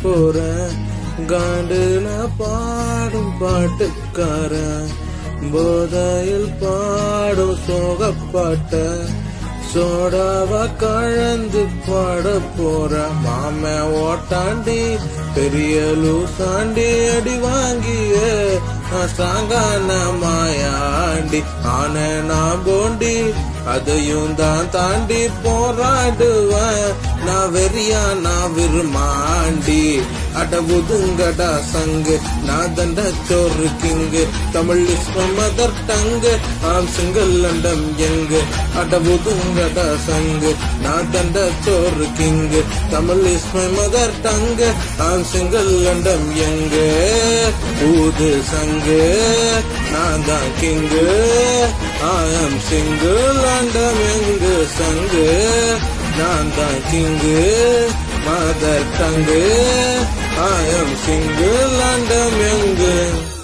போறேன் காண்டுல பாடும் பாட்டுக்காரன் போதையில் பாடும் சோகப்பாட்ட சோடாவ கழந்து பாட போற மாம ஓட்டாண்டி பெரிய லூசாண்டி அடி வாங்கிய நான் ஸ்ட்ராங்கான மாயாண்டி ஆன நான் போண்டி அதையும் தான் தாண்டி போராடுவேன் நான் வெறியா நான் விருமாண்டி அட ஒதுங்கடா சங்கு நான் தண்ட சோறு king Tamil is mother tongue I'm single லண்டம் எங்கு அட ஒதுங்கடா சங்கு நான் தண்ட சோறு king Tamil is mother tongue I'm single லண்டம் எங்கு ஊது சங்கு நான் தான் கிங்கு ஆயம் சிங்கிள் லண்டம் எங்கு சங்கு நான் தான் king mother tongue I'm single லண்டம் எங்கு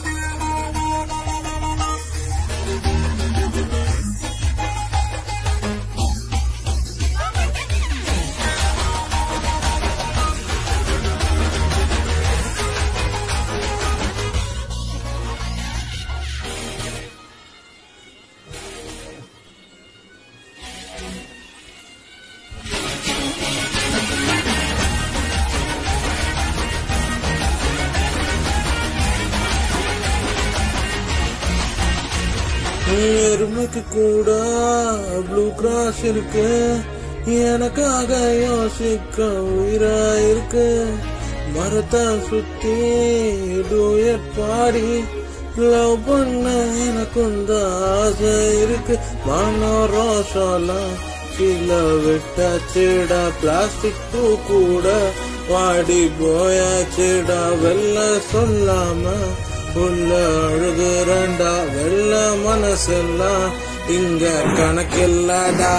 எருமைக்கு கூட ப்ளூ கிராஸ் இருக்கு எனக்காக யோசிக்க உயிரா இருக்கு மரத்தை சுத்தி டூயட் பாடி லவ் பண்ண எனக்கு இந்த ஆசை இருக்கு மனோ ரோஷாலாம் கீழே விட்டாச்சுடா பிளாஸ்டிக் பூ கூட வாடி போயாச்சுடா வெள்ள சொல்லாம உள்ள அழுகுறண்டா வெள்ள மனசெல்லாம் இங்க கணக்கில்லடா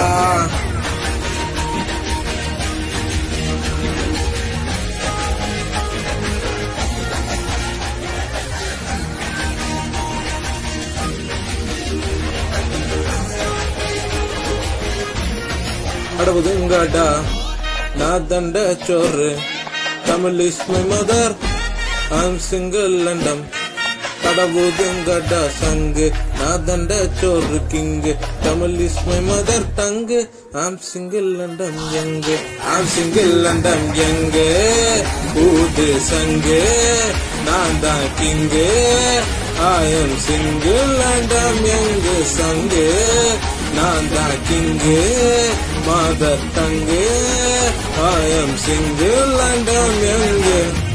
அடவுதுங்கடா நான் தண்ட சோறு Tamil is my mother I'm single லண்டம் கடவுதுங்கடா சங்கு நான் தண்ட சோறு king Tamil is my mother tongue I'm single லண்டம் எங்கு ஆம் சிங்கிள் லண்டம் எங்கு ஊது சங்கு நான் தான் கிங்கு ஆயம் சிங்கிள் லண்டம் எங்கு சங்கு நான் தான் king mother tongue I'm single லண்டம் எங்கு